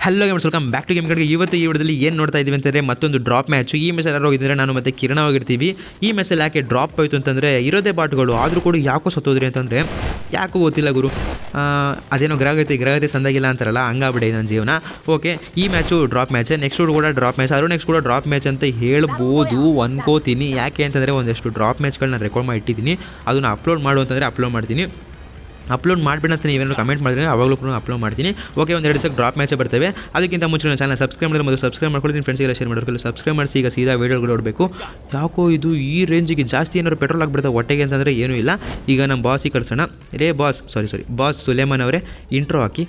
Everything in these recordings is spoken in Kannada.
hello games welcome back to game ಕಡೆಗೆ ಇವತ್ತು ಈ ವಿಡಿಯೋದಲ್ಲಿ ಏನು ನೋಡ್ತಾ ಇದ್ದೀವಿ ಅಂತಂದರೆ ಮತ್ತೊಂದು ಡ್ರಾಪ್ ಮ್ಯಾಚ್ ಈ ಮ್ಯಾಚ್ ಯಾರು ಹೋಗಿದ್ರೆ ನಾನು ಮತ್ತೆ ಕಿರಣ ಹೋಗಿರ್ತೀವಿ ಈ ಮ್ಯಾಚಲ್ಲಿ ಯಾಕೆ ಡ್ರಾಪ್ ಆಯಿತು ಅಂತಂದರೆ ಇರೋದೇ ಬಾಟ್ಗಳು ಆದರೂ ಕೂಡ ಯಾಕೋ ಸತ್ತೋದ್ರಿ ಅಂತಂದರೆ ಯಾಕೋ ಗೊತ್ತಿಲ್ಲ ಗುರು ಆ, ಅದೇನೋ ಗ್ರಹಗತಿ ಗ್ರಹಗತಿ ಸಂದಾಗಿಲ್ಲ ಅಂತಾರಲ್ಲ ಹಂಗಾಗ್ಬಿಟ್ಟೆ ನನ್ನ ಜೀವನ ಓಕೆ ಈ ಮ್ಯಾಚು ಡ್ರಾಪ್ ಮ್ಯಾಚ್ ನೆಕ್ಸ್ಟ್ ಕೂಡ ಡ್ರಾಪ್ ಮ್ಯಾಚ್ ಅದ್ರ ನೆಕ್ಸ್ಟ್ ಕೂಡ ಡ್ರಾಪ್ ಮ್ಯಾಚ್ ಅಂತ ಹೇಳ್ಬೋದು ಅನ್ಕೋತೀನಿ ಯಾಕೆ ಅಂತಂದರೆ ಒಂದಷ್ಟು ಡ್ರಾಪ್ ಮ್ಯಾಚ್ಗಳನ್ನ ರೆಕಾರ್ಡ್ ಮಾಡಿ ಇಟ್ಟಿದ್ದೀನಿ ಅದನ್ನು ಅಪ್ಲೋಡ್ ಮಾಡು ಅಂತಂದರೆ ಅಪ್ಲೋಡ್ ಮಾಡ್ತೀನಿ ಅಪ್ಲೋಡ್ ಮಾಡಿಬಿಡ ಅಂತ ನೀವೇನಾದ್ರು ಕಮೆಂಟ್ ಮಾಡಿದ್ರೆ ಅವಾಗಲೂ ಕೂಡ ಅಪ್ಲೋಡ್ ಮಾಡ್ತೀನಿ ಓಕೆ ಒಂದು ಎರಡು ಸಲ ಡ್ರಾಪ್ ಮ್ಯಾಚೇ ಬರ್ತವೆ ಅದಕ್ಕಿಂತ ಮುಂಚೆ ನನ್ನ ಚಾನಲ್ ಸಬ್ಸ್ಕ್ರೈಬ್ ಮಾಡಿದ್ರೆ ಮೊದಲು ಸಬ್ಸ್ಕ್ರೈಬ್ ಮಾಡ್ಕೊಳ್ಳಿ ನಿಮ್ಮ ಫ್ರೆಂಡ್ಸ್ಗೆಲ್ಲ ಶೇರ್ ಮಾಡ್ಕೊಳ್ಳಿ ಸಬ್ಸ್ಕ್ರೈಬ್ ಮಾಡಿಸಿ ಈಗ ಸೀದಾ ವೀಡಿಯೋಗಳು ನೋಡಬೇಕು ಯಾಕೋ ಇದು ಈ ರೇಂಜಿಗೆ ಜಾಸ್ತಿ ಏನಾದ್ರು ಪೆಟ್ರೋಲ್ ಆಗಿಬಿಡುತ್ತೆ ಹೊಟ್ಟೆಗೆ ಅಂತಂದರೆ ಏನೂ ಇಲ್ಲ ಈಗ ನಮ್ಮ ಬಾಸಿಗೆ ಕಳ್ಸೋಣ ರೇ boss sorry sorry boss Suleman ಅವರೇ ಇಂಟ್ರೋ ಹಾಕಿ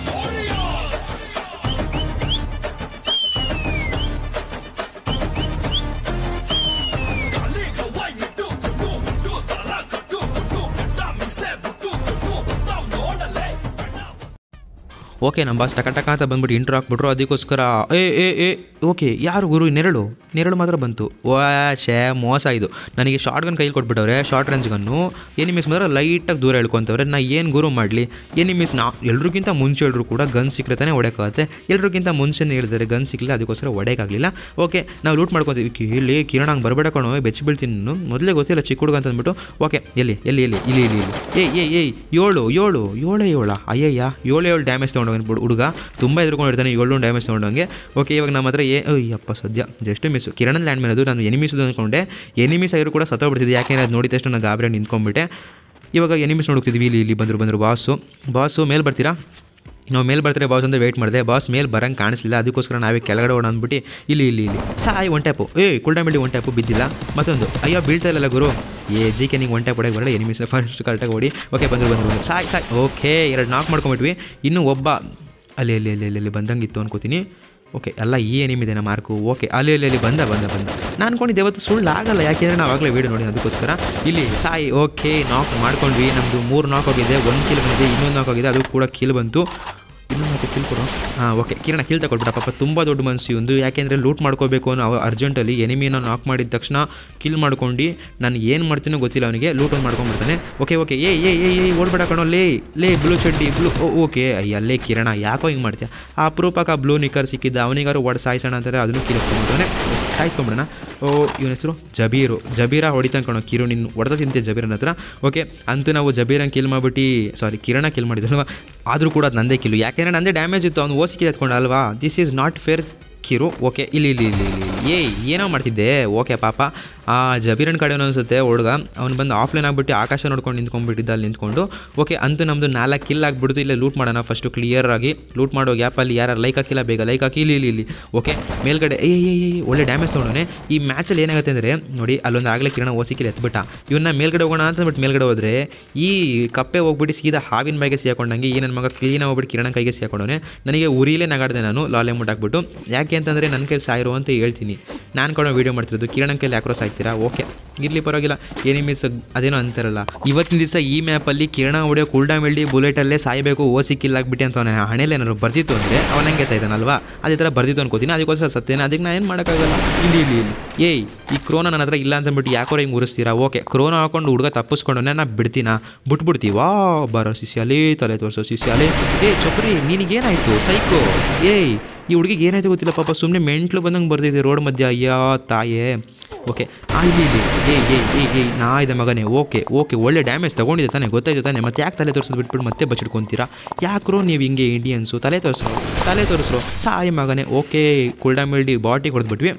ಓಕೆ ನಮ್ಮ ಬಾಸ್ ಟಕ ಟಕ ಅಂತ ಬಂದ್ಬಿಟ್ಟು ಇಂಟ್ರೋ ಹಾಕ್ಬಿಟ್ರು ಅದಕ್ಕೋಸ್ಕರ ಏ ಏ ಏ ಓಕೆ ಯಾರು ಗುರು ನೆರಳು ನೆರಳು ಮಾತ್ರ ಬಂತು ವಾ ಶೇ ಮೋಸ ಇದು ನನಗೆ ಶಾರ್ಟ್ ಗನ್ ಕೈಲಿ ಕೊಟ್ಬಿಟ್ಟವ್ರೆ ಶಾರ್ಟ್ ರೇಂಜ್ ಗನ್ನು ಎನಿಮೀಸ್ ಮಾತ್ರ ಲೈಟಾಗಿ ದೂರ ಹೇಳ್ಕೊತವ್ರೆ ನಾ ಏನು ಗುರು ಮಾಡಲಿ ಎನಿಮೀಸ್ ನಾ ಎಲ್ರಿಗಿಂತ ಮುಂಚೆ ಹೇಳಿದ್ರು ಕೂಡ ಗನ್ ಸಿಕ್ಕರೆ ತಾನೇ ಹೊಡೆಯೋಕ್ಕಾಗುತ್ತೆ ಎಲ್ರಿಗಿಂತ ಮುಂಚೆನೇ ಹೇಳಿದ್ದಾರೆ ಗನ್ ಸಿಕ್ಕಲಿಲ್ಲ ಅದಕ್ಕೋಸ್ಕರ ಹೊಡೆಯೋಕ್ಕಾಗಲಿಲ್ಲ ಓಕೆ ನಾವು ಲೂಟ್ ಮಾಡ್ಕೊತೀವಿ ಇಲ್ಲಿ ಕಿರಣ ಹಂಗೆ ಬರಬೇಡ ಕಣೋ ಬೆಚ್ಚಿ ಬೀಳ್ತೀನಿ ನಾನು ಮೊದಲೇ ಗೊತ್ತಿಲ್ಲ ಚಿಕ್ಕ ಹುಡುಗ ಅಂತ ಅಂದ್ಬಿಟ್ಟು ಓಕೆ ಎಲ್ಲಿ ಎಲ್ಲಿ ಎಲ್ಲಿ ಇಲ್ಲಿ ಇಲ್ಲಿ ಇಲ್ಲಿ ಏಯ್ ಏಯ್ ಏಯ್ ಏಳು ಏಳು ಏಳೇ ಏಳ ಅಯ್ಯಯ್ಯ ಏಳು ಏಳು ಡ್ಯಾಮೇಜ್ ತೊಗೊಂಡೋಗಿ ಹುಡುಗ ತುಂಬ ಎದುರ್ಕೊಂಡಿರ್ತಾನೆ ಏಳು ಡ್ಯಾಮೇಜ್ ತೊಗೊಂಡಂಗೆ ಓಕೆ ಇವಾಗ ನಮ್ಮ ಹತ್ರ ಏ ಅಯ್ಯಪ್ಪ ಸದ್ಯ ಜಸ್ಟ್ ಮಿಸ್ ಕಿರಣ್ ಲ್ಯಾಂಡ್ ಮೇಲೆ ಅದು ನಾನು ಎನಿಮೀಸ್ ಅಂದ್ಕೊಂಡೆ ಎನಿಮೀಸ್ ಆಗಿರೋ ಕೂಡ ಸತ್ತೋಗ್ಬಿಡ್ತಿದ್ದೆ ಯಾಕೆಂದ್ರೆ ಅದು ನೋಡಿದ ತಕ್ಷಣ ನಾನು ಗಾಬರಿ ನಿಂತ್ಕೊಂಡ್ಬಿಟ್ಟೆ ಇವಾಗ ಎನಿಮೀಸ್ ನೋಡ್ತಿದ್ವಿ ಇಲ್ಲಿ ಇಲ್ಲಿ ಬಂದರು ಬಂದರು ಬಾಸು ಬಾಸು ಮೇಲೆ ಬರ್ತೀರಾ ನಾವು ಮೇಲೆ ಬರ್ತಾರೆ ಬಾಸ್ ಅಂತ ವೆಯ್ಟ್ ಮಾಡಿದೆ ಬಾಸ್ ಮೇಲೆ ಬರಂಗೆ ಕಾಣಿಸ್ಲಿಲ್ಲ ಅದಕ್ಕೋಸ್ಕರ ನಾವೇ ಕೆಳಗಡೆ ಓಡ ಅಂದ್ಬಿಟ್ಟು ಇಲ್ಲಿ ಇಲ್ಲಿ ಇಲ್ಲಿ ಸಾಯ್ ಒನ್ ಟ್ಯಾಪು ಏ ಕುಲ್ಡಾಮಿಡಿ ಒನ್ ಟ್ಯಾಪು ಬಿದ್ದಿಲ್ಲ ಮತ್ತೊಂದು ಅಯ್ಯೋ ಬೀಳ್ತಾ ಇಲ್ಲಲ್ಲ ಗುರು ಏ ಜಿ ಕೆ ನಿಂಗೆ ಒನ್ ಟ್ಯಾಪ್ ಹೊಡೆಗೆ ಬರಲ್ಲ ಎನಿಮಿಸ್ ಫಸ್ಟ್ ಕರೆಕ್ಟಾಗಿ ಓಡಿ ಓಕೆ ಬಂದರು ಬಂದರು ಬಂದರು ಸಾಯ್ ಸಾಯ್ ಓಕೆ ಎರಡು ನಾಕ್ ಮಾಡ್ಕೊಂಬಿಟ್ವಿ ಇನ್ನೂ ಒಬ್ಬ ಅಲ್ಲಿ ಅಲ್ಲಿ ಅಲ್ಲಿ ಅಲ್ಲಿ ಅಲ್ಲಿ ಬಂದಂಗಿತ್ತು ಅನ್ಕೋತೀನಿ ಓಕೆ ಎಲ್ಲ ಈ ಏನಿಮಿದೆ ನಮ್ಮ ಮಾರ್ಕು ಓಕೆ ಅಲ್ಲಿ ಅಲ್ಲಿ ಅಲ್ಲಿ ಬಂದ ಬಂದ ಬಂದ ನಾನು ಅನ್ಕೊಂಡಿದ್ದೆ ಇವತ್ತು ಸುಳ್ಳು ಆಗಲ್ಲ ಯಾಕೆಂದರೆ ನಾವು ಆಗಲೇ ವೀಡಿಯೋ ನೋಡಿ ಅದಕ್ಕೋಸ್ಕರ ಇಲ್ಲಿ ಸಾಯಿ ಓಕೆ ನಾಕ್ ಮಾಡ್ಕೊಂಡ್ವಿ ನಮ್ಮದು ಮೂರು ನಾಕ್ ಹೋಗಿದೆ ಒಂದು ಕಿಲ್ ಬಂದಿದೆ ಇನ್ನೊಂದು ನಾಕ್ ಹೋಗಿದೆ ಅದು ಕೂಡ ಕಿಲ್ ಬಂತು ಇನ್ನೊಂದು ನಾಲ್ಕು ಕಿಲ್ ಕೊಡು ಹಾಂ ಓಕೆ ಕಿರಣ ಕಿಲ್ ತಗೊಳ್ಬಿಡ ಪಾಪ ತುಂಬ ದೊಡ್ಡ ಮನಸ್ಸು ಒಂದು ಯಾಕೆಂದರೆ ಲೂಟ್ ಮಾಡ್ಕೋಬೇಕು ಅನ್ನೋ ಅವ ಅರ್ಜೆಂಟಲ್ಲಿ ಎನಿಮಿನ ನಾಕ್ ಮಾಡಿದ ತಕ್ಷಣ ಕಿಲ್ ಮಾಡ್ಕೊಂಡು ನಾನು ಏನು ಮಾಡ್ತೀನೋ ಗೊತ್ತಿಲ್ಲ ಅವನಿಗೆ ಲೂಟ್ ಒಂದು ಮಾಡ್ಕೊಂಡ್ಬಿಡ್ತಾನೆ ಓಕೆ ಓಕೆ ಏ ಏ ಏ ಏ ಓಡ್ಬೇಡ ಕಣೋ ಲೇ ಲೇ ಬ್ಲೂ ಚಡ್ಡಿ ಬ್ಲೂ ಓಕೆ ಅಲ್ಲೇ ಕಿರಣ ಯಾಕೋ ಹಿಂಗೆ ಮಾಡ್ತೀಯ ಆ ಅಪರೂಪಕ್ಕೆ ಆ ಬ್ಲೂ ನಿಕ್ಕರ್ ಸಿಕ್ಕಿದ್ದ ಅವನಿಗಾರು ಒಡ್ ಸಾಯಿಸೋಣ ಅಂತಾರೆ ಅದನ್ನು ಕಿಲ್ ಎತ್ಕೊಂಡ್ಬಿಡ್ತಾನೆ ಸಾಯಿಸ್ಕೊಂಬಿಡೋಣ ಓ ಇವನ ಹೆಸರು ಜಬೀರು ಜಬೀರ ಹೊಡಿತಾನೆ ಕಣೋ ಕಿರು ನಿನ್ನ ಹೊಡೆದ ತಿಂತೆ ಜಬೀರನ ಹತ್ರ ಓಕೆ ಅಂತೂ ನಾವು ಜಬೀರನ್ ಕಿಲ್ ಮಾಡ್ಬಿಟ್ಟು ಸಾರಿ ಕಿರಣ ಕಿಲ್ ಮಾಡಿದ್ರಲ್ವ ಆದರೂ ಕೂಡ ಅದು ನಂದೇ ಕಿಲ್ಲು ಯಾಕೆಂದರೆ ನಂದೇ ಡ್ಯಾಮೇಜ್ ಇತ್ತು ಅವ್ನು ಓಸಿ ಕಿಲ್ ಎತ್ಕೊಂಡ ಅಲ್ವಾ this is not fair Kiru okay ಇಲ್ಲಿ ಇಲ್ಲಿ ಇಲ್ಲಿ ಇಲ್ಲಿ ಏಯ್ ಏನೋ ಮಾಡ್ತಿದ್ದೆ ಓಕೆ ಪಾಪ ಆ ಜಬೀರನ್ ಕಡೆನೋ ಅನಿಸುತ್ತೆ ಹುಡುಗ ಅವ್ನು ಬಂದು ಆಫ್ಲೈನ್ ಆಗಿಬಿಟ್ಟು ಆಕಾಶ ನೋಡ್ಕೊಂಡು ನಿಂತ್ಕೊಂಡ್ಬಿಟ್ಟಿದ್ದ ಅಲ್ಲಿ ನಿಂತ್ಕೊಂಡು ಓಕೆ ಅಂತೂ ನಮ್ಮದು ನಾಲ್ಕು ಕಿಲ್ ಆಗಿಬಿಡ್ತು ಇಲ್ಲೇ ಲೂಟ್ ಮಾಡೋಣ ಫಸ್ಟು ಕ್ಲಿಯರ್ ಆಗಿ ಲೂಟ್ ಮಾಡೋ ಗ್ಯಾಪಲ್ಲಿ ಯಾರು ಲೈಕ್ ಹಾಕಿಲ್ಲ ಬೇಗ ಲೈಕ್ ಹಾಕಿ ಇಲ್ಲಿ ಇಲ್ಲಿ ಇಲ್ಲಿ ಓಕೆ ಮೇಲ್ಗಡೆ ಏ ಏ ಏ ಒಳ್ಳೆ ಡ್ಯಾಮೇಜ್ ತೊಗೊಂಡೋನೆ ಈ ಮ್ಯಾಚಲ್ಲಿ ಏನಾಗುತ್ತೆ ಅಂದರೆ ನೋಡಿ ಅಲ್ಲೊಂದು ಆಗಲೇ ಕಿರಣ ಓಸಿಕಿಲ್ ಎತ್ಬಿಟ್ಟ ಇವನ್ನ ಮೇಲ್ಗಡೆ ಹೋಗೋಣ ಅಂತ ಬಿಟ್ಟು ಮೇಲ್ಗಡೆ ಹೋದರೆ ಈ ಕಪ್ಪೆ ಹೋಗ್ಬಿಟ್ಟು ಸೀದಾ ಹಾವಿನ ಬಾಯಿಗೆ ಸಿಗಾಕೊಂಡಂಗೆ ಈ ನನ್ನ ಮಗ ಕ್ಲೀನಾಗಿ ಹೋಗ್ಬಿಟ್ಟು ಕಿರಣ ಕೈಗೆ ಸಿಗಾಕೊಂಡವನೆ ನನಗೆ ಉರಿಲೇ ನಗಾಡಿದೆ ನಾನು ಲಾಲೆ ಮುಟ್ಟಾಕ್ಬಿಟ್ಟು ಯಾಕೆ ಅಂತಂದರೆ ನನ್ನ ಕೈಲಿ ಸಾಯಿರೋ ಅಂತ ಹೇಳ್ತೀನಿ ನಾನು ಕೂಡ ವೀಡಿಯೋ ಮಾಡ್ತಿರೋದು ಕಿರಣ್ ಕೈಲಿ ಯಾಕ್ರೋ ಸಾಯ್ತೀರಾ ಓಕೆ ಇರಲಿ ಪರವಾಗಿಲ್ಲ ಏನಿಮಿಸ್ ಅದೇನೋ ಅಂತಾರಲ್ಲ ಇವತ್ತಿನ ದಿವಸ ಈ ಮ್ಯಾಪಲ್ಲಿ ಕಿರಣ ಹೊಡೆಯೋ ಕುಲ್ಡಾ ಮೆಲ್ಡಿ ಬುಲೆಟಲ್ಲೇ ಸಾಯಬೇಕು ಓಸಿ ಕಿಲ್ ಆಗಿಬಿಟ್ಟು ಅಂತ ಅವನ ಹಣೆಯಲ್ಲಿ ಏನಾದ್ರು ಬರ್ದಿತ್ತು ಅಂದರೆ ಅವನ ಹಂಗೆ ಸಾಯ್ತಾನಲ್ವಾ ಅದೇ ಥರ ಬರ್ದಿತ್ತು ಅನ್ಕೋತೀನಿ ಅದಕ್ಕೋಸ್ಕರ ಸತ್ತೇನೆ ಅದಕ್ಕೆ ನಾನು ಏನು ಮಾಡೋಕ್ಕಾಗಲ್ಲ ಇಲ್ಲಿ ಇಲ್ಲಿ ಇಲ್ಲಿ ಏಯ್ ಈ ಕ್ರೋನ ನನ್ನ ಹತ್ರ ಇಲ್ಲ ಅಂತಂದ್ಬಿಟ್ಟು ಯಾಕೋ ಹಿಂಗೆ ಉರಿಸ್ತೀರಾ ಓಕೆ ಕ್ರೋನ ಹಾಕೊಂಡು ಹುಡುಗ ತಪ್ಪಿಸ್ಕೊಂಡು ನಾನು ಬಿಡ್ತೀನಾ ಬಿಟ್ಬಿಡ್ತೀವಾ ಬರೋ ಶಿಷ್ಯಾಲಿ ತಲೆ ತೋರಿಸೋ ಶಿಷ್ಯಾಲಿ ಏಯ್ ಚೊಪ್ರಿ ನಿನಗೇನಾಯಿತು ಸೈಕೋ ಏಯ್ ಈ ಹುಡುಗಿಗೆ ಏನಾಯ್ತು ಗೊತ್ತಿಲ್ಲ ಪಾಪ ಸುಮ್ಮನೆ ಮೆಂಟ್ಲು ಬಂದಂಗೆ ಬರ್ದಿದೆ ರೋಡ್ ಮಧ್ಯ ಅಯ್ಯೋ ತಾಯೇ ಓಕೆ ಆ ಇಲ್ಲಿ ಇಲ್ಲಿ ಏಯ್ ಏಯ್ ಏಯ್ ಏಯ್ ನಾ ಇದೆ ಮಗನೇ ಓಕೆ ಓಕೆ ಒಳ್ಳೆ ಡ್ಯಾಮೇಜ್ ತೊಗೊಂಡಿದೆ ತಾನೆ ಗೊತ್ತಾಯ್ತು ತಾನೆ ಮತ್ತೆ ಯಾಕೆ ತಲೆ ತೋರಿಸೋದು ಬಿಟ್ಬಿಟ್ಟು ಮತ್ತೆ ಬಚ್ಚಿಡ್ಕೊತೀರಾ ಯಾಕ್ರೋ ನೀವು ಹಿಂಗೆ ಇಂಡಿಯನ್ಸು ತಲೆ ತೋರಿಸ್ರು ತಲೆ ತೋರಿಸ್ರು ಸಾಯಿ ಮಗನೇ ಓಕೆ ಕುಲ್ಡಾ ಮಿಲ್ಡಿ ಬಾಟಿಗೆ ಹೊಡೆದ್ಬಿಟ್ವಿ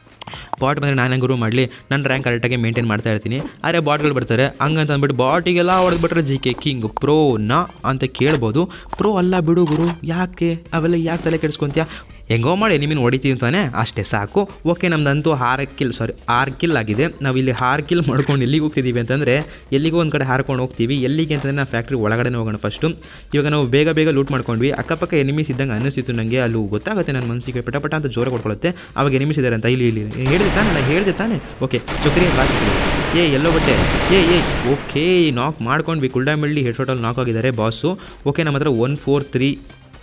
ಬಾಟ್ ಬಂದರೆ ನಾನು ಹೆಂಗೆ ಮಾಡಲಿ ನನ್ನ ರ್ಯಾಂಕ್ ಕರೆಕ್ಟಾಗಿ ಮೇಂಟೈನ್ ಮಾಡ್ತಾ ಇರ್ತೀನಿ ಆದರೆ ಬಾಟ್ಗಳು ಬರ್ತಾರೆ ಹಂಗಂತ ಅಂದ್ಬಿಟ್ಟು ಬಾಟಿಗೆಲ್ಲ ಹೊಡೆದ್ಬಿಟ್ರೆ ಜಿ ಕೆ ಕಿಂಗ್ ಪ್ರೋನಾ ಅಂತ ಕೇಳ್ಬೋದು ಪ್ರೋ ಅಲ್ಲ ಬಿಡು ಗುರು ಯಾಕೆ ಅವೆಲ್ಲ ಯಾಕೆ ತಲೆ ಕೆಡಿಸ್ಕೊಂತೀಯ ಹೆಂಗೋ ಮಾಡಿ ನಿಮ್ಮನ್ನ ಹೊಡಿತೀವಿ ಅಂತಾನೆ ಅಷ್ಟೇ ಸಾಕು ಓಕೆ ನಮ್ದಂತೂ ಆರು ಕಿಲ್ ಸಾರಿ ಆರು ಕಿಲ್ ಆಗಿದೆ ನಾವು ಇಲ್ಲಿ ಆರು ಕಿಲ್ ಮಾಡ್ಕೊಂಡು ಎಲ್ಲಿಗೆ ಹೋಗ್ತಿದ್ದೀವಿ ಅಂತಂದರೆ ಎಲ್ಲಿಗೋ ಒಂದು ಕಡೆ ಹಾರ್ಕೊಂಡು ಹೋಗ್ತೀವಿ ಎಲ್ಲಿಗೆ ಅಂತಂದರೆ ನಾವು ಫ್ಯಾಕ್ಟ್ರಿ ಒಳಗಡೆ ಹೋಗೋಣ ಫಸ್ಟು ಇವಾಗ ನಾವು ಬೇಗ ಬೇಗ ಲೂಟ್ ಮಾಡ್ಕೊಂಡ್ವಿ ಅಕ್ಕಪಕ್ಕ ಎನಿಮೀಸ್ ಇದ್ದಂಗೆ ಅನ್ನಿಸ್ತಿತ್ತು ನನಗೆ ಅಲ್ಲಿ ಗೊತ್ತಾಗುತ್ತೆ ನನ್ನ ಮನಸ್ಸಿಗೆ ಪಟ ಪಟ ಅಂತ ಜೋರ ಕೊಡ್ಕೊಳ್ಳುತ್ತೆ ಅವಾಗ ಎನಿಮೀಸ್ ಇದ್ದಾರೆ ಅಂತ ಇಲ್ಲಿ ಇಲ್ಲಿ ಹೇಳಿದೆ ತಾನೆ ನಾನು ಹೇಳಿದೆ ತಾನೆ ಓಕೆ ಚೊಕ್ರಿ ಬಾಕಿ ಏ ಎಲ್ಲೋ ಬಟ್ಟೆ ಏ ಏ ಓಕೆ ನಾಕ್ ಮಾಡ್ಕೊಂಡ್ವಿ ಕುಲ್ಡಾ ಮಿಳ್ಳಿ ಹೆಡ್ ಶಾಟಲ್ಲಿ ನಾಕ್ ಆಗಿದ್ದಾರೆ ಬಾಸು ಓಕೆ ನಮ್ಮ ಹತ್ರ ಒನ್ ಫೋರ್ ತ್ರೀ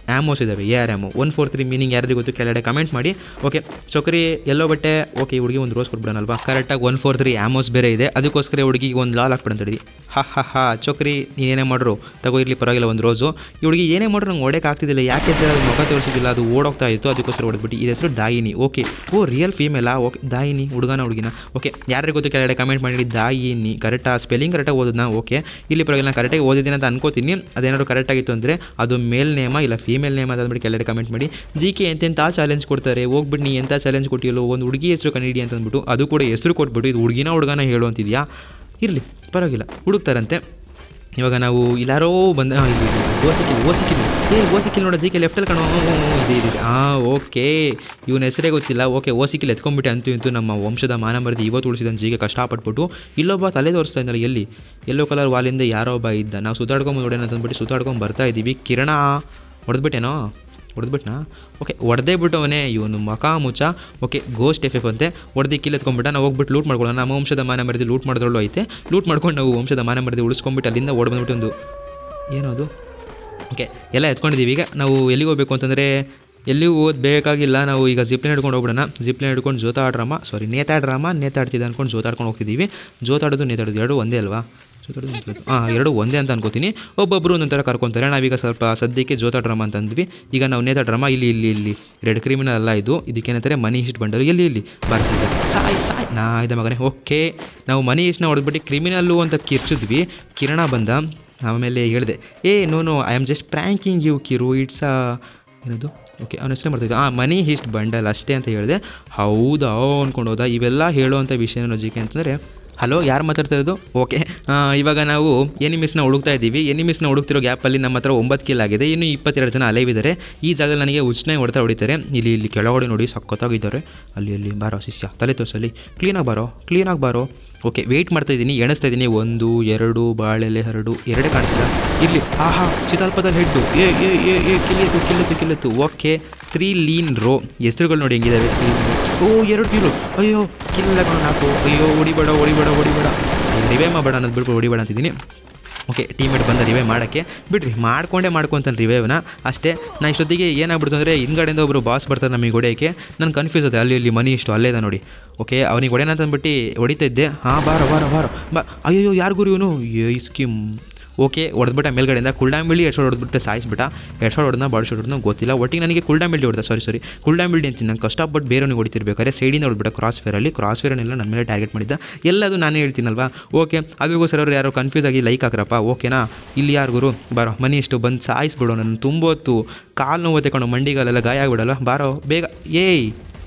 ಆ್ಯಮೋಸ್ ಇದ್ದಾವೆ A R ammo one four three meaning ಯಾರಿಗೆ ಗೊತ್ತು ಕೆಳಗಡೆ ಕಮೆಂಟ್ ಮಾಡಿ ಓಕೆ ಚೊಕರಿ ಎಲ್ಲೋ ಬಟ್ಟೆ ಓಕೆ ಈ ಹುಡುಗಿ ಒಂದು ರೋಸ್ ಕೊಟ್ಬಿಡೋಣಲ್ವಾ ಕರೆಕ್ಟಾಗಿ ಒನ್ ಫೋರ್ ತ್ರೀ ಆ್ಯಮೋಸ್ ಬೇರೆ ಇದೆ ಅದಕ್ಕೋಸ್ಕರ ಹುಡುಗಿಗೆ ಒಂದು ಲಾಲ್ ಹಾಕ್ಬಿಡಂತ ಹೇಳಿ ಹಾ ಹಾ ಹಾ ಚೊಕರಿ ನೀನೇನೇ ಮಾಡ್ರು ತಗೋ ಇರಲಿ ಪರವಾಗಿಲ್ಲ ಒಂದು ರೋಸು ಈ ಹುಡುಗಿ ಏನೇ ಮಾಡ್ರು ನಂಗೆ ಹೊಡೆಗೆ ಆಗ್ತಿದ್ದಿಲ್ಲ ಯಾಕೆ ಅಂತ ಅದು ಮುಖ ತೋರಿಸಿದಿಲ್ಲ ಅದು ಓಡೋಗ್ತಾ ಇತ್ತು ಅದಕ್ಕೋಸ್ಕರ ಹೊಡೆದ್ಬಿಟ್ಟು ಈ ಹೆಸರು ದಾಯಿನಿ ಓಕೆ ಓ ರಿಯಲ್ ಫೀಮೇಲಾ ಓಕೆ ದಾಯಿನಿ ಹುಡುಗನ ಹುಡುಗಿನ ಓಕೆ ಯಾರಿಗೆ ಗೊತ್ತು ಕೆಳಗಡೆ ಕಮೆಂಟ್ ಮಾಡಿ ದಾಯಿನಿ ಕರೆಕ್ಟಾ ಸ್ಪೆಲ್ಲಿಂಗ್ ಕರೆಕ್ಟಾಗಿ ಓದೋದನ್ನ ಓಕೆ ಇಲ್ಲಿ ಪರವಾಗಿಲ್ಲ ನಾನು ಕರೆಕ್ಟಾಗಿ ಓದಿದ್ದೀನಿ ಅಂತ ಅನ್ಕೋತೀನಿ ಅದೇನಾದ್ರು ಕರೆಕ್ಟಾಗಿತ್ತು ಅಂದರೆ ಅದು ಮೇಲ್ ನೇಮ ಇಲ್ಲ ಫೀಮೇಲ್ ನೇಮ ಅಂತ ಅಂದ್ಬಿಟ್ಟು ಕೆಳಗಡೆ ಕಮೆಂಟ್ ಮಾಡಿ ಜಿ ಕೆ ಎಂತೆಂಥ ಚಾಲೆಂಜ್ ಕೊಡ್ತಾರೆ ಹೋಗ್ಬಿಟ್ಟು ನೀ ಎಂಥ ಚಾಲೆಂಜ್ ಕೊಟ್ಟಿಯಲ್ಲೋ ಒಂದು ಹುಡುಗಿ ಹೆಸರು ಕಂಡಿಡಿ ಅಂತ ಅಂದ್ಬಿಟ್ಟು ಅದು ಕೂಡ ಹೆಸರು ಕೊಟ್ಬಿಟ್ಟು ಇದು ಹುಡುಗಿನ ಹುಡುಗನ ಹೇಳು ಅಂತಿದ್ಯಾ ಇರಲಿ ಪರವಾಗಿಲ್ಲ ಹುಡುಕ್ತಾರಂತೆ ಇವಾಗ ನಾವು ಇಲ್ಲಾರೋ ಬಂದ ಹಾಂ ಇಲ್ಲಿ ಓಸಿಕಿಲ್ ಓಸಿಕಿಲ್ ಏ ಓಸಿಕಿಲ್ ನೋಡೋ ಜಿ ಕೆ ಲೆಫ್ಟಲ್ಲಿ ಕಣೋ ಹ್ಞೂ, ಹ್ಞೂ, ಇದೆ ಇದೆ ಹಾಂ ಓಕೆ ಇವನ ಹೆಸರೇ ಗೊತ್ತಿಲ್ಲ ಓಕೆ ಓಸಿಕಿಲ್ ಎತ್ಕೊಂಡ್ಬಿಟ್ಟೆ ಅಂತೂ ಇಂತೂ ನಮ್ಮ ವಂಶದ ಮಾನ ಮರದಿ ಇವತ್ತು ಉಳಿಸಿದ ಜೀಗೆ ಕಷ್ಟಪಟ್ಬಿಟ್ಟು ಇಲ್ಲೊಬ್ಬ ತಲೆ ತೋರಿಸ್ತಾ ಇದ್ದಲ್ಲ ಎಲ್ಲಿ ಎಲ್ಲೋ ಕಲರ್ ವಾಲಿಂದ ಯಾರೋ ಒಬ್ಬ ಇದ್ದ ನಾವು ಸುತ್ತಾಡ್ಕೊಂಡು ನೋಡೋಣ ಅಂತಂದ್ಬಿಟ್ಟು ಸುತ್ತಾಡ್ಕೊಂಡು ಬರ್ತಾ ಇದ್ದೀವಿ ಕಿರಣ ಹೊಡೆದ್ಬಿಟ್ಟೇನೋ ಹೊಡೆದ್ಬಿಟ್ನಾ ಓಕೆ ಹೊಡೆದೇ ಬಿಟ್ಟವನೇ ಇವನು ಮಕ ಮುಚ್ಚ ಓಕೆ ಗೋಸ್ಟ್ ಎಫ್ ಎಫ್ ಅಂತೆ ಹೊಡೆದು ಕಿಲ್ಲೆತ್ಕೊಂಡ್ಬಿಟ್ಟ ನಾವು ಹೋಗ್ಬಿಟ್ಟು ಲೂಟ್ ಮಾಡ್ಕೊಳ್ಳೋಣ ನಮ್ಮ ವಂಶದ ಮಾನ ಮರದಿ ಲೂಟ್ ಮಾಡಿದ್ರಲ್ಲೂ ಐತೆ ಲೂಟ್ ಮಾಡ್ಕೊಂಡು ನಾವು ವಂಶದ ಮಾನ ಮರದಿ ಉಳಿಸ್ಕೊಂಡ್ಬಿಟ್ಟು ಅಲ್ಲಿಂದ ಓಡ್ ಬಂದ್ಬಿಟ್ಟು ಒಂದು ಏನದು ಓಕೆ ಎಲ್ಲ ಎತ್ಕೊಂಡಿದ್ದೀವಿ ಈಗ ನಾವು ಎಲ್ಲಿಗೆ ಹೋಗ್ಬೇಕು ಅಂತಂದರೆ ಎಲ್ಲಿಗೂ ಹೋಗೋದು ಬೇಕಾಗಿಲ್ಲ ನಾವು ಈಗ ಜಿಪ್ಲೈನ್ ಹಿಡ್ಕೊಂಡು ಹೋಗ್ಬಿಡೋಣ ಜಿಪ್ಲೈನ್ ಹಿಡ್ಕೊಂಡು ಜೋತಾಡ್ರಮ್ಮ ಸಾರಿ ನೇತಾಡ್ರಮ್ಮ ನೇತಾಡ್ತಿದ್ದೆ ಅಂದ್ಕೊಂಡು ಜೋತಾಡ್ಕೊಂಡು ಹೋಗ್ತಿದ್ದೀವಿ ಜೋತಾಡೋದು ನೇತಾಡೋದು ಎರಡು ಒಂದೇ ಅಲ್ವಾ ಜೋತಾಡೋದು ನೇತಾಡೋದು ಹಾಂ ಎರಡು ಒಂದೇ ಅಂತ ಅನ್ಕೋತೀನಿ ಒಬ್ಬೊಬ್ಬರು ಒಂದೊಂಥರ ಕರ್ಕೊತಾರೆ ನಾವೀಗ ಸ್ವಲ್ಪ ಸದ್ಯಕ್ಕೆ ಜೋತಾಡ್ರಮ್ಮ ಅಂತ ಅಂದ್ವಿ ಈಗ ನಾವು ನೇತಾಡ್ರಮ್ಮ ಇಲ್ಲಿ ಇಲ್ಲಿ ಇಲ್ಲಿ ರೆಡ್ ಕ್ರಿಮಿನಲ್ ಅಲ್ಲ ಇದು ಇದಕ್ಕೇನಂತಾರೆ ಮನಿ ಹಿಸ್ಟ್ ಬಂಡಲು ಎಲ್ಲಿ ಇಲ್ಲಿ ಬಾರಿಸಿದ ಸಾಯ್ ಸಾಯ್ ನಾ ಇದೆ ಮಗನೇ ಓಕೆ ನಾವು ಮನಿ ಹಿಸ್ಟ್ನ ಹೊಡೆದ್ಬಿಟ್ಟು ಕ್ರಿಮಿನಲ್ಲು ಅಂತ ಕಿರ್ಚಿದ್ವಿ ಕಿರಣ ಬಂದ ಆಮೇಲೆ ಹೇಳಿದೆ ಏ no no I am just pranking you Kiru it's uh ಏನದು ಓಕೆ ಅವನ ಹೆಸರೇ ಮಾಡ್ತಿದ್ದೆ ಹಾಂ ಮನಿ ಹಿಸ್ಟ್ ಬಂಡಲ್ ಅಷ್ಟೇ ಅಂತ ಹೇಳಿದೆ ಹೌದಾ ಅಂದ್ಕೊಂಡು ಹೋದ ಇವೆಲ್ಲ ಹೇಳುವಂಥ ವಿಷಯ ಜಿ ಅಂತಂದರೆ ಹಲೋ ಯಾರು ಮಾತಾಡ್ತಾ ಇರೋದು ಓಕೆ ಇವಾಗ ನಾವು ಎನಿಮಿಸ್ನ ಹುಡುಕ್ತಾ ಇದ್ದೀವಿ ಎನಿಮಿಸ್ನ ಹುಡುಕ್ತಿರೋ ಗ್ಯಾಪಲ್ಲಿ ನಮ್ಮ ಹತ್ರ ಒಂಬತ್ತು ಕಿಲ್ ಆಗಿದೆ ಇನ್ನು ಇಪ್ಪತ್ತೆರಡು ಜನ ಅಲೈವ್ ಇದ್ದಾರೆ ಈ ಜಾಗದಲ್ಲಿ ನನಗೆ ಉಚ್ಚನೆ ಹೊಡ್ತಾ ಹೊಡಿತಾರೆ ಇಲ್ಲಿ ಇಲ್ಲಿ ಕೆಳಗಡೆ ನೋಡಿ ಸಖತ್ತಾಗಿದ್ದಾರೆ ಅಲ್ಲಿ ಅಲ್ಲಿ ಬಾರೋ ಶಿಷ್ಯ ತಲೆ ತೋರಿಸಲಿ ಕ್ಲೀನಾಗಿ ಬಾರೋ ಕ್ಲೀನಾಗಿ ಬಾರೋ ಓಕೆ ವೆಯ್ಟ್ ಮಾಡ್ತಾ ಇದ್ದೀನಿ ಎಣಿಸ್ತಾ ಇದ್ದೀನಿ ಒಂದು ಎರಡು ಬಾಳೆಲೆ ಎರಡು ಎರಡೇ ಕಾಣಿಸಿಲ್ಲ ಇರಲಿ ಆಹಾ ಚಿತಾಲ್ಪದಲ್ಲಿ ಹೆಡ್ಡು ಏ ಏ ಏ ಏ ಕಿಲ್ಲೆತ್ತು ಕಿಲ್ಲೆತ್ತು ಕಿಲ್ಲೆತ್ತು ಓಕೆ ತ್ರೀ ಲೀನ್ ರೋ ಹೆಸರುಗಳು ನೋಡಿ ಹೆಂಗಿದ್ದಾವೆ ಓ ಎರಡು ಕಿಲೋ ಅಯ್ಯೋ ಕಿಲ್ಲ ಕಣ ನಾಲ್ಕು ಅಯ್ಯೋ ಹೊಡಿಬೇಡ ಹೊಡಿಬೇಡ ಹೊಡಿಬೇಡ ರಿವೇ ಮಾಡಬೇಡ ಅನ್ನೋದು ಬಿಟ್ಬಿಟ್ಟು ಹೊಡಿಬೇಡ ಅಂತಿದ್ದೀನಿ ಓಕೆ ಟೀಮೇಟ್ ಬಂದ ರಿವೇ ಮಾಡೋಕ್ಕೆ ಬಿಡ್ರಿ ಮಾಡ್ಕೊಂಡೇ ಮಾಡ್ಕೊತಾನೆ ರಿವೇವ್ನ ಅಷ್ಟೇ ನಾನು ಇಷ್ಟೊತ್ತಿಗೆ ಏನಾಗ್ಬಿಡ್ತು ಅಂದರೆ ಹಿಂದ್ಗಡೆಯಿಂದ ಒಬ್ಬರು ಬಾಸ್ ಬರ್ತಾರೆ ನಮಗೆ ಹೊಡೆಯೋಕ್ಕೆ ನಾನು ಕನ್ಫ್ಯೂಸ್ ಆದೆ ಅಲ್ಲಿ ಇಲ್ಲಿ ಮನಿ ಇಷ್ಟು ಅಲ್ಲೇ ಇದೆ ನೋಡಿ ಓಕೆ ಅವನಿಗೆ ಹೊಡೆಯೋಣ ಅಂತಂದ್ಬಿಟ್ಟು ಹೊಡಿತಾ ಇದ್ದೆ ಹಾಂ ಬಾರ ಬಾರ ಬಾರ ಬಾ ಅಯ್ಯೋ ಯಾರು ಗುರು ಇವನು ಈ ಸ್ಕೀಮ್ ಓಕೆ ಹೊಡೆದ್ಬಿಟ್ಟ ಮೇಲ್ಗಡೆಯಿಂದ ಕುಲ್ಡಾಮ್ ಬಿಲ್ಡಿ ಎರಡು ಶಾಟ್ ಹೊಡೆದ್ಬಿಟ್ಟು ಸಾಯಿಸ್ಬಿಟ್ಟ ಎರಡು ಶಾಟ್ ಹೊಡೆದ ಬಾಡಿ ಶಾಟ್ ಹೊಡೆದ ಗೊತ್ತಿಲ್ಲ ಒಟ್ಟಿಗೆ ನನಗೆ ಕುಲ್ಡಾಮ್ ಬಿಲ್ಡಿ ಹೊಡೆದ ಸಾರಿ ಸಾರಿ ಕುಲ್ಡಾಮ್ ಬಿಲ್ಡಿ ಅಂತೀನಿ ನಾನು ಕಷ್ಟಪಟ್ಟು ಬೇರೆಯವ್ನಿಗೆ ಹೊಡಿತಿರ್ಬೇಕಾದ್ರೆ ಸೈಡಿಂದ ಹೊಡೆದ್ಬಿಟ್ಟ ಕ್ರಾಸ್ ಫೇರಲ್ಲಿ ಕ್ರಾಸ್ ಫೇರನ್ನೆಲ್ಲ ನನ್ನ ಮೇಲೆ ಟಾರ್ಗೆಟ್ ಮಾಡಿದ್ದ ಎಲ್ಲದು ನಾನೇ ಹೇಳ್ತೀನಲ್ವಾ ಓಕೆ ಅದಕ್ಕೋಸ್ಕರ ಅವ್ರು ಯಾರೋ ಕನ್ಫ್ಯೂಸ್ ಆಗಿ ಲೈಕ್ ಹಾಕ್ರಪ್ಪ ಓಕೆನಾ ಇಲ್ಲಿ ಯಾರು ಗುರು ಬಾರೋ ಮನಿ ಇಷ್ಟು ಬಂದು ಸಾಯಿಸ್ಬಿಡು ನನ್ನ ತುಂಬೊತ್ತು ಕಾಲು ನೋವು ತಗೊಂಡು ಮಂಡಿಗಾಲೆಲ್ಲ ಗಾಯ ಆಗ್ಬಿಡಲ್ಲ ಬಾರೋ ಬೇಗ ಏಯ್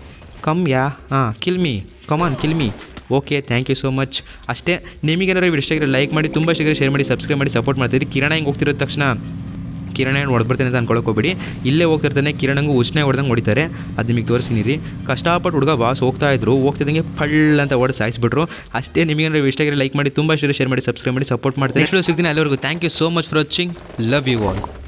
ಕಮ್ ಯಾ ಹಾಂ kill me come on kill me okay thank you so much ಅಷ್ಟೇ ನಿಮಗೇನಾದ್ರು ವಿಡಿಯೋ ಇಷ್ಟ ಆಗಿದ್ರೆ ಲೈಕ್ ಮಾಡಿ ತುಂಬ ಇಷ್ಟ ಶೇರ್ ಮಾಡಿ ಸಬ್ಸ್ಕ್ರೈಬ್ ಮಾಡಿ ಸಪೋರ್ಟ್ ಮಾಡ್ತೀರಿ ಕಿರಣ ಹಿಂಗೆ ಹೋಗ್ತಿರೋ ತಕ್ಷಣ ಕಿರಣ ಏನು ಹೊಡೆದ್ಬಿಡ್ತೇನೆ ಅಂತ ಅನ್ಕೊಳಕ್ಕೆ ಹೋಗ್ಬೇಡಿ ಇಲ್ಲೇ ಹೋಗ್ತಿರ್ತಾನೆ ಕಿರಣಂಗೂ ಉಷ್ಣೆ ಹೊಡೆದಂಗೆ ಹೊಡಿತಾರೆ ಅದು ನಿಮಗೆ ತೋರಿಸ್ತೀನಿ ರೀ ಕಷ್ಟಪಟ್ಟು ಹುಡುಗ ಬಾಸ್ ಹೋಗ್ತಾ ಇದ್ರು ಹೋಗ್ತಿದ್ದಂಗೆ ಫಳ್ ಅಂತ ಹೊಡೆದು ಸಾಯಿಸ್ಬಿಟ್ರು ಅಷ್ಟೇ ನಿಮಗೇನಾದ್ರು ಇಷ್ಟ ಆಗಿದ್ರೆ ಲೈಕ್ ಮಾಡಿ ತುಂಬ ಇಷ್ಟ ಶೇರ್ ಮಾಡಿ ಸಬ್ಸ್ಕ್ರೈಬ್ ಮಾಡಿ ಸಪೋರ್ಟ್ ಮಾಡ್ತೀನಿ ನೆಕ್ಸ್ಟ್ ಸಿಗ್ತೀನಿ ಅಲ್ಲಿವರೆಗೂ thank you so much for watching love you all